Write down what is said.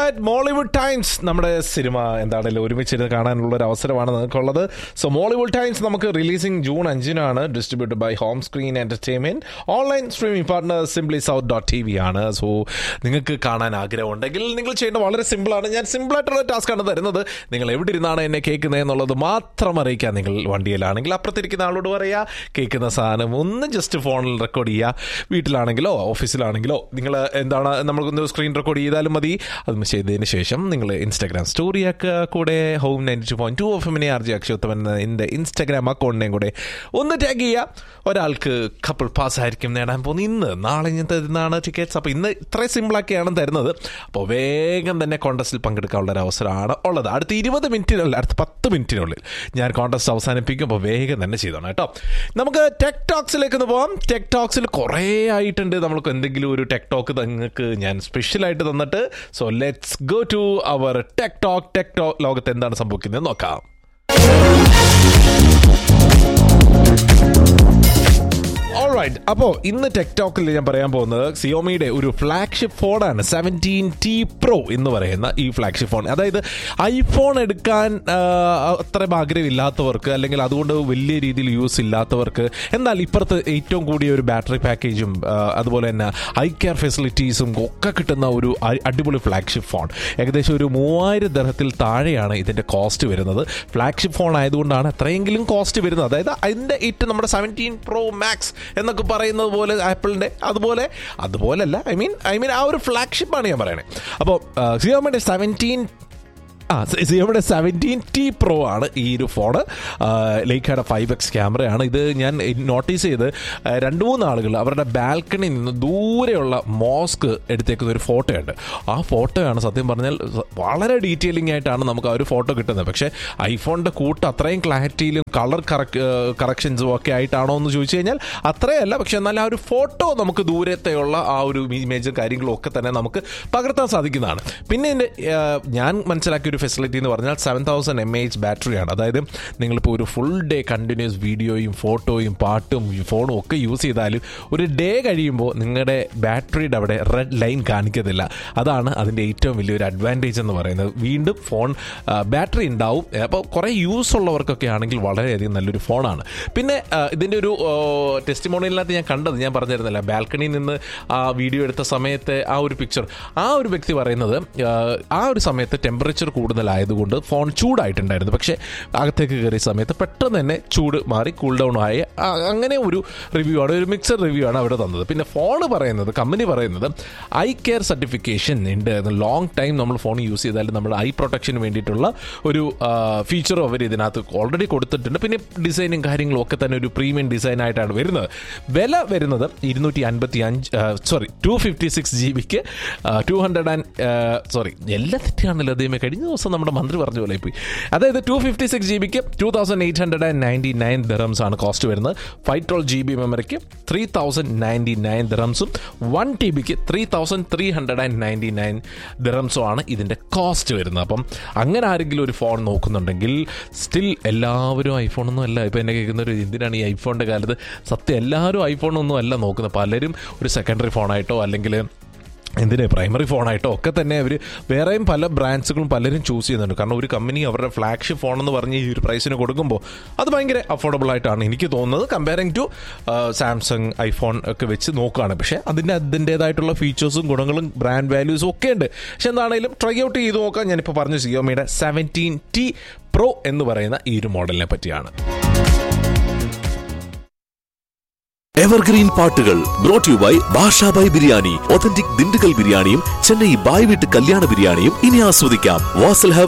alright Mollywood times നമ്മുടെ cinema എന്താണല്ലോ ഒരുമിച്ചിരുന്ന് കാണാനുള്ള ഒരു അവസരമാണ് നിങ്ങൾക്കുള്ളത് സോ മോളിവുഡ് ടൈംസ് നമുക്ക് റിലീസിംഗ് ജൂൺ അഞ്ചിനാണ് distributed by home screen entertainment online streaming partner simply south dot T V ആണ് സോ നിങ്ങൾക്ക് കാണാൻ ആഗ്രഹമുണ്ടെങ്കിൽ നിങ്ങൾ ചെയ്യേണ്ട വളരെ സിമ്പിളാണ് ഞാൻ സിമ്പിളായിട്ടുള്ള ടാസ്ക് ആണ് തരുന്നത് നിങ്ങൾ എവിടെ ഇരുന്നാണ് എന്നെ കേൾക്കുന്നത് എന്നുള്ളത് മാത്രം അറിയിക്കുക നിങ്ങൾ വണ്ടിയിലാണെങ്കിൽ അപ്പുറത്തിരിക്കുന്ന ആളോട് പറയുക കേൾക്കുന്ന സാധനം ഒന്ന് ജസ്റ്റ് ഫോണിൽ റെക്കോർഡ് ചെയ്യുക വീട്ടിലാണെങ്കിലോ ഓഫീസിലാണെങ്കിലോ നിങ്ങൾ എന്താണ് നമ്മൾക്കൊന്ന് സ്ക്രീൻ റെക്കോർഡ് ചെയ്താലും മതി അത് ചെയ്തതിന് ശേഷം നിങ്ങൾ ഇൻസ്റ്റാഗ്രാം സ്റ്റോറി ആക്കുക കൂടെ home ninety two point two of എമ്മിനെ ആർ ജി അക്ഷയോത്തമൻ എൻ്റെ ഇൻസ്റ്റാഗ്രാം അക്കൗണ്ടിനെയും കൂടെ ഒന്ന് ടാഗ് ചെയ്യുക ഒരാൾക്ക് കപ്പിൾ പാസ് ആയിരിക്കും നേടാൻ പോകുന്നത് ഇന്ന് നാളെ ഞാൻ തരുന്നതാണ് ടിക്കറ്റ്സ് അപ്പോൾ ഇന്ന് ഇത്രയും സിമ്പിളാക്കിയാണ് തരുന്നത് അപ്പോൾ വേഗം തന്നെ കോൺടസ്റ്റിൽ പങ്കെടുക്കാനുള്ള ഒരു അവസരമാണ് ഉള്ളത് അടുത്ത ഇരുപത് മിനിറ്റിനുള്ളിൽ അടുത്ത പത്ത് മിനിറ്റിനുള്ളിൽ ഞാൻ കോൺടസ്റ്റ് അവസാനിപ്പിക്കും അപ്പോൾ വേഗം തന്നെ ചെയ്തോണം കേട്ടോ നമുക്ക് ടെക് ടോക്സിലേക്ക് ഒന്ന് പോവാം ടെക് ടോക്സിൽ കുറേ ആയിട്ടുണ്ട് നമ്മൾക്ക് എന്തെങ്കിലും ഒരു ടെക് ടോക്ക് നിങ്ങൾക്ക് ഞാൻ സ്പെഷ്യലായിട്ട് തന്നിട്ട് so let's go to our tech talk tech talk ലോകത്ത് എന്താണ് സംഭവിക്കുന്നത് നോക്കാം ഓൾറൈറ്റ് അപ്പോൾ ഇന്ന് ടെക്ടോക്കിൽ ഞാൻ പറയാൻ പോകുന്നത് സിയോമിയുടെ ഒരു ഫ്ലാഗ്ഷിപ്പ് ഫോണാണ് സെവൻറ്റീൻ ടി പ്രോ എന്ന് പറയുന്ന ഈ ഫ്ലാഗ്ഷിപ്പ് ഫോൺ അതായത് ഐഫോൺ എടുക്കാൻ ആ, അത്രയും ആഗ്രഹമില്ലാത്തവർക്ക് അല്ലെങ്കിൽ അതുകൊണ്ട് വലിയ രീതിയിൽ യൂസ് ഇല്ലാത്തവർക്ക് എന്നാൽ ഇപ്പുറത്ത് ഏറ്റവും കൂടിയ ഒരു ബാറ്ററി പാക്കേജും ആ, അതുപോലെ തന്നെ ഐ കെയർ ഫെസിലിറ്റീസും ഒക്കെ കിട്ടുന്ന ഒരു അ- അടിപൊളി ഫ്ലാഗ്ഷിപ്പ് ഫോൺ ഏകദേശം ഒരു മൂവായിരം ദർഹത്തിൽ താഴെയാണ് ഇതിൻ്റെ കോസ്റ്റ് വരുന്നത് ഫ്ലാഗ്ഷിപ്പ് ഫോൺ ആയതുകൊണ്ടാണ് എത്രയെങ്കിലും കോസ്റ്റ് വരുന്നത് അതായത് അതിൻ്റെ ഏറ്റവും നമ്മുടെ സെവൻറ്റീൻ പ്രോ മാക്സ് എന്നൊക്കെ പറയുന്നത് പോലെ ആപ്പിളിൻ്റെ അതുപോലെ അതുപോലല്ല ഐ മീൻ ഐ മീൻ ആ ഒരു ഫ്ലാഗ്ഷിപ്പാണ് ഞാൻ പറയണേ അപ്പോൾ സിയോമിൻ്റെ സെവൻറ്റീൻ ആ സിയോമിയുടെ സെവൻറ്റീൻ ടി പ്രോ ആണ് ഈ ഒരു ഫോണ് ലേക്കാടെ ഫൈവ് എക്സ് ക്യാമറയാണ് ഇത് ഞാൻ നോട്ടീസ് ചെയ്ത് ആ, രണ്ട് മൂന്ന് ആളുകൾ അവരുടെ ബാൽക്കണിയിൽ നിന്ന് ദൂരെയുള്ള മോസ്ക് എടുത്തേക്കുന്ന ഒരു ഫോട്ടോയുണ്ട് ആ ഫോട്ടോയാണ് സത്യം പറഞ്ഞാൽ വളരെ ഡീറ്റെയിലിംഗ് ആയിട്ടാണ് നമുക്ക് ആ ഒരു ഫോട്ടോ കിട്ടുന്നത് പക്ഷേ ഐഫോണിൻ്റെ കൂട്ട് അത്രയും ക്ലാരിറ്റിയിലും കളർ കറക്ഷൻസും ഒക്കെ ആയിട്ടാണോ എന്ന് ചോദിച്ചു കഴിഞ്ഞാൽ അത്രയല്ല പക്ഷെ എന്നാൽ ആ ഒരു ഫോട്ടോ നമുക്ക് ദൂരത്തെയുള്ള ആ ഒരു ഇമേജും കാര്യങ്ങളും ഒക്കെ തന്നെ നമുക്ക് പകർത്താൻ സാധിക്കുന്നതാണ് പിന്നെ ഇതിൻ്റെ ആ, ഞാൻ മനസ്സിലാക്കിയ ഒരു ഫെസിലിറ്റി എന്ന് പറഞ്ഞാൽ സെവൻ തൗസൻഡ് എം എച്ച് ബാറ്ററിയാണ് അതായത് നിങ്ങളിപ്പോൾ ഒരു ഫുൾ ഡേ കണ്ടിന്യൂസ് വീഡിയോയും ഫോട്ടോയും പാട്ടും ഈ ഫോണും ഒക്കെ യൂസ് ചെയ്താലും ഒരു ഡേ കഴിയുമ്പോൾ നിങ്ങളുടെ ബാറ്ററിയുടെ അവിടെ റെഡ് ലൈൻ കാണിക്കത്തില്ല അതാണ് അതിൻ്റെ ഏറ്റവും വലിയൊരു അഡ്വാൻറ്റേജ് എന്ന് പറയുന്നത് വീണ്ടും ഫോൺ ബാറ്ററി ഉണ്ടാവും അപ്പോൾ കുറേ യൂസ് ഉള്ളവർക്കൊക്കെ ആണെങ്കിൽ വളരെയധികം നല്ലൊരു ഫോണാണ് പിന്നെ ആ, ഇതിൻ്റെ ഒരു ടെസ്റ്റിമോണിയലിനകത്ത് ഞാൻ കണ്ടത് ഞാൻ പറഞ്ഞിരുന്നില്ല ബാൽക്കണിയിൽ നിന്ന് ആ വീഡിയോ എടുത്ത സമയത്തെ ആ ഒരു പിക്ചർ ആ ഒരു വ്യക്തി പറയുന്നത് ആ, ആ ഒരു സമയത്ത് ടെമ്പറേച്ചർ കൂടുതലായതുകൊണ്ട് ഫോൺ ചൂടായിട്ടുണ്ടായിരുന്നു പക്ഷേ അകത്തേക്ക് കയറിയ സമയത്ത് പെട്ടെന്ന് തന്നെ ചൂട് മാറി കൂൾ ഡൗൺ ആയി ആ, അങ്ങനെ ഒരു റിവ്യൂ ആണ് ഒരു മിക്സഡ് റിവ്യൂ ആണ് അവിടെ തന്നത് പിന്നെ ഫോൺ പറയുന്നത് കമ്പനി പറയുന്നത് ഐ കെയർ സർട്ടിഫിക്കേഷൻ ഉണ്ട് ലോങ് ടൈം നമ്മൾ ഫോൺ യൂസ് ചെയ്താലും നമ്മുടെ ഐ പ്രൊട്ടക്ഷന് വേണ്ടിയിട്ടുള്ള ഒരു ഫീച്ചറും അവർ ഇതിനകത്ത് ഓൾറെഡി കൊടുത്തിട്ടുണ്ട് പിന്നെ ഡിസൈനും കാര്യങ്ങളും ഒക്കെ തന്നെ ഒരു പ്രീമിയം ഡിസൈൻ ആയിട്ടാണ് വരുന്നത് വില വരുന്നത് ഇരുന്നൂറ്റി അൻപത്തി അഞ്ച് sorry two fifty six G ബിക്ക് ടു ഹൺഡ്രഡ് ആൻഡ് സോറി എല്ലാം തെറ്റാണല്ലോ ദൈവമേ കഴിഞ്ഞ ദിവസം നമ്മുടെ മന്ത്രി പറഞ്ഞ പോലെ പോയി അതായത് ടു ഫിഫ്റ്റി സിക്സ് ജി ബിക്ക് two thousand eight hundred and ninety nine dirhams ആണ് കോസ്റ്റ് വരുന്നത് ഫൈവ് ട്വൽവ് ജി ബി മെമ്മറിക്ക് ത്രീ തൗസൻഡ് നയൻറ്റി നയൻ ദിറംസും വൺ ടി ബിക്ക് three thousand three hundred and ninety nine ദിറംസും ആണ് ഇതിൻ്റെ കോസ്റ്റ് വരുന്നത് അപ്പം അങ്ങനെ ആരെങ്കിലും ഒരു ഫോൺ നോക്കുന്നുണ്ടെങ്കിൽ സ്റ്റിൽ എല്ലാവരും ഐഫോണൊന്നും അല്ല ഇപ്പം എന്നെ കേൾക്കുന്ന ഒരു എന്തിനാണ് ഈ ഐഫോണിൻ്റെ കാലത്ത് സത്യം എല്ലാവരും ഐഫോണൊന്നും അല്ല നോക്കുന്നത് പലരും ഒരു സെക്കൻഡറി ഫോണായിട്ടോ അല്ലെങ്കിൽ എന്തിന് പ്രൈമറി ഫോണായിട്ടോ ഒക്കെ തന്നെ അവർ വേറെയും പല ബ്രാൻഡ്സുകളും പലരും ചൂസ് ചെയ്യുന്നുണ്ട് കാരണം ഒരു കമ്പനി അവരുടെ ഫ്ലാഗ്ഷിപ്പ് ഫോൺ എന്ന് പറഞ്ഞ് ഈ ഒരു പ്രൈസിന് കൊടുക്കുമ്പോൾ അത് ഭയങ്കര അഫോർഡബിൾ ആയിട്ടാണ് എനിക്ക് തോന്നുന്നത് കമ്പയറിങ് ടു സാംസങ് ഐഫോൺ ഒക്കെ വെച്ച് നോക്കുകയാണ് പക്ഷേ അതിൻ്റെ അതിൻ്റേതായിട്ടുള്ള ഫീച്ചേഴ്സും ഗുണങ്ങളും ബ്രാൻഡ് വാല്യൂസും ഒക്കെ ഉണ്ട് പക്ഷെ എന്താണെങ്കിലും ട്രൈ ഔട്ട് ചെയ്ത് നോക്കാം ഞാനിപ്പോൾ പറഞ്ഞു സിയോമിയുടെ സെവൻറ്റീൻ ടി പ്രോ എന്ന് പറയുന്ന ഈ ഒരു മോഡലിനെ പറ്റിയാണ് എവർഗ്രീൻ പാട്ടുകൾ brought you by Bashabhai biryani authentic Dindigul ബിരിയാണിയും ചെന്നൈ ബായ് വീട്ട് കല്യാണ ബിരിയാണിയും ഇനി ആസ്വദിക്കാം വാസൽ ഹബ്